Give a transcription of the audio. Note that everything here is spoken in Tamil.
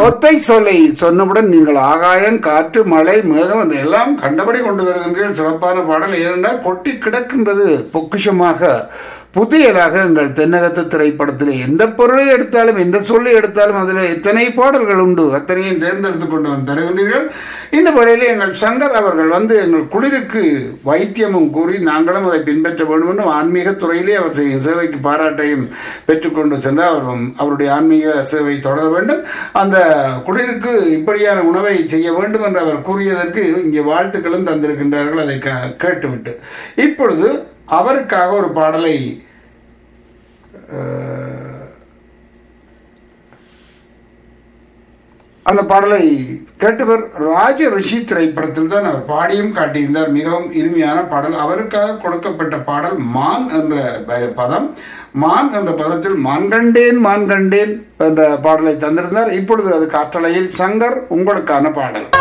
ஒத்தை சொல்லை சொன்னவுடன் நீங்கள் ஆகாயம் காற்று மழை மேகம் அந்த எல்லாம் கண்டபடி கொண்டு வருகின்றீர்கள் சிறப்பான பாடல் ஏனென்றால் கொட்டி கிடக்கின்றது பொக்கிஷமாக புதியலாக எங்கள் தென்னகத்து திரைப்படத்தில் எந்த பொருளை எடுத்தாலும் எந்த சொல்லை எடுத்தாலும் அதில் எத்தனை பாடல்கள் உண்டு அத்தனையும் தேர்ந்தெடுத்து கொண்டு வந்து தருகின்றீர்கள் இந்த வேளையில் எங்கள் சங்கர் அவர்கள் வந்து எங்கள் குளிருக்கு வைத்தியமும் கூறி நாங்களும் அதை பின்பற்ற வேண்டும் என்று ஆன்மீக துறையிலே அவர் செய்யும் சேவைக்கு பாராட்டையும் பெற்றுக்கொண்டு சென்றார் அவர் அவருடைய ஆன்மீக சேவை தொடர வேண்டும் அந்த குளிருக்கு இப்படியான உணவை செய்ய வேண்டும் என்று அவர் கூறியதற்கு இங்கே வாழ்த்துக்களும் தந்திருக்கின்றார்கள் அதை க- கேட்டுவிட்டு இப்பொழுது அவருக்காக ஒரு பாடலை அஹ், அந்த பாடலை கேட்டவர் ராஜ ரிஷி திரைப்படத்தில் தான் அவர் பாடியும் காட்டியிருந்தார் மிகவும் இனிமையான பாடல் அவருக்காக கொடுக்கப்பட்ட பாடல் மான் என்ற ப- பதம் மான் என்ற பதத்தில் மான் கண்டேன் மான் கண்டேன் என்ற பாடலை தந்திருந்தார் இப்பொழுது அது காற்றலையில் சங்கர் உங்களுக்கான பாடல்